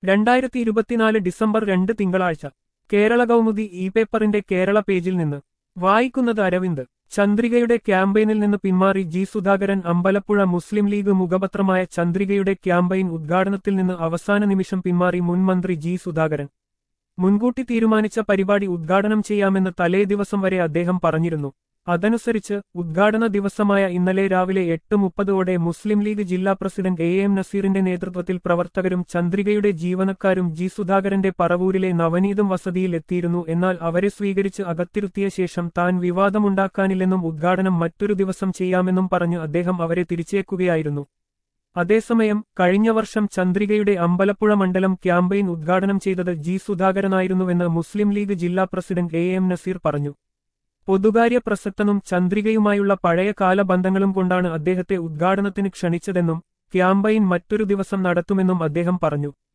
രണ്ടായിരത്തി ഇരുപത്തിനാല് ഡിസംബർ രണ്ട് തിങ്കളാഴ്ച കേരള കൗമുദി ഇ പേപ്പറിന്റെ കേരള പേജിൽ നിന്ന് വായിക്കുന്നത് അരവിന്ദ് ചന്ദ്രികയുടെ ക്യാമ്പയിനിൽ നിന്ന് പിന്മാറി ജി സുധാകരൻ അമ്പലപ്പുഴ മുസ്ലിം ലീഗ് മുഖപത്രമായ ചന്ദ്രികയുടെ ക്യാമ്പയിൻ ഉദ്ഘാടനത്തിൽ നിന്ന് അവസാന നിമിഷം പിന്മാറി മുൻ മന്ത്രി ജി സുധാകരൻ മുൻകൂട്ടി തീരുമാനിച്ച പരിപാടി ഉദ്ഘാടനം ചെയ്യാമെന്ന് തലേ ദിവസം വരെ അദ്ദേഹം പറഞ്ഞിരുന്നു അതനുസരിച്ച് ഉദ്ഘാടന ദിവസമായ ഇന്നലെ രാവിലെ എട്ട് മുപ്പതോടെ മുസ്ലിം ലീഗ് ജില്ലാ പ്രസിഡന്റ് എ എം നസീറിന്റെ നേതൃത്വത്തിൽ പ്രവർത്തകരും ചന്ദ്രികയുടെ ജീവനക്കാരും ജി സുധാകരന്റെ പറവൂരിലെ നവനീതം വസതിയിൽ എത്തിയിരുന്നു എന്നാൽ അവരെ സ്വീകരിച്ച് അകത്തിരുത്തിയ ശേഷം താൻ വിവാദമുണ്ടാക്കാനില്ലെന്നും ഉദ്ഘാടനം മറ്റൊരു ദിവസം ചെയ്യാമെന്നും പറഞ്ഞ് അദ്ദേഹം അവരെ തിരിച്ചേക്കുകയായിരുന്നു അതേസമയം കഴിഞ്ഞ വർഷം ചന്ദ്രികയുടെ അമ്പലപ്പുഴ മണ്ഡലം ക്യാമ്പയിൻ ഉദ്ഘാടനം ചെയ്തത് ജി സുധാകരനായിരുന്നുവെന്ന് മുസ്ലിം ലീഗ് ജില്ലാ പ്രസിഡന്റ് എ എം നസീർ പറഞ്ഞു പൊതുകാര്യ പ്രസക്തനും ചന്ദ്രികയുമായുള്ള പഴയ കാലബന്ധങ്ങളും കൊണ്ടാണ് അദ്ദേഹത്തെ ഉദ്ഘാടനത്തിന് ക്ഷണിച്ചതെന്നും ക്യാമ്പയിൻ മറ്റൊരു ദിവസം നടത്തുമെന്നും അദ്ദേഹം പറഞ്ഞു